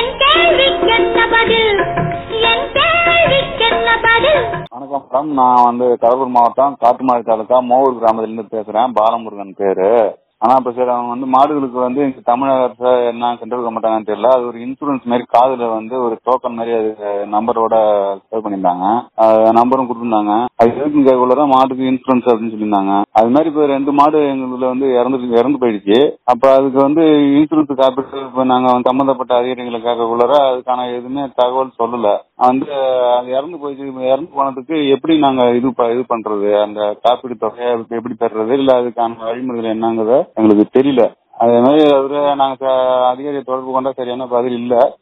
என் கேள்விக்கென்ன பதில் என் கேள்விக்கென்ன பதில் வணக்கம் மேடம் நான் வந்து கடலூர் மாவட்டம் காட்டுமாடி தாலுக்கா மோவூர் கிராமத்திலிருந்து பேசுறேன் பாலமுருகன் பேரு ஆனா இப்ப சரி அவங்க வந்து மாடுகளுக்கு வந்து இங்க தமிழக அரசு என்ன சென்ட்ரல் கவர்மெண்டாங்கன்னு தெரியல அது ஒரு இன்சூரன்ஸ் மாதிரி காதுல வந்து ஒரு டோக்கன் மாதிரி அது நம்பரோட சேவ் பண்ணியிருந்தாங்க நம்பரும் கொடுத்துருந்தாங்க அது எதுக்கு இவ்வளவுதான் மாட்டுக்கு இன்சூரன்ஸ் அப்படின்னு சொல்லியிருந்தாங்க அது மாதிரி இப்ப ரெண்டு மாடு எங்களுக்கு வந்து இறந்து இறந்து போயிடுச்சு அப்ப அதுக்கு வந்து இன்சூரன்ஸ் காப்பீடு இப்ப நாங்க வந்து சம்பந்தப்பட்ட அதிகாரிகளை கேட்கக்குள்ள அதுக்கான எதுவுமே தகவல் சொல்லல வந்து அது இறந்து போயிடுச்சு இறந்து போனதுக்கு எப்படி நாங்க இது ப- இது பண்றது அந்த காப்பீடு தொகையை எப்படி பெறுறது இல்ல அதுக்கான வழிமுறைகள் என்னங்கிறத எங்களுக்கு தெரியல அதே மாதிரி அவரு நாங்க ச- அதிகாரியை தொடர்பு கொண்டா சரியான பதில் இல்ல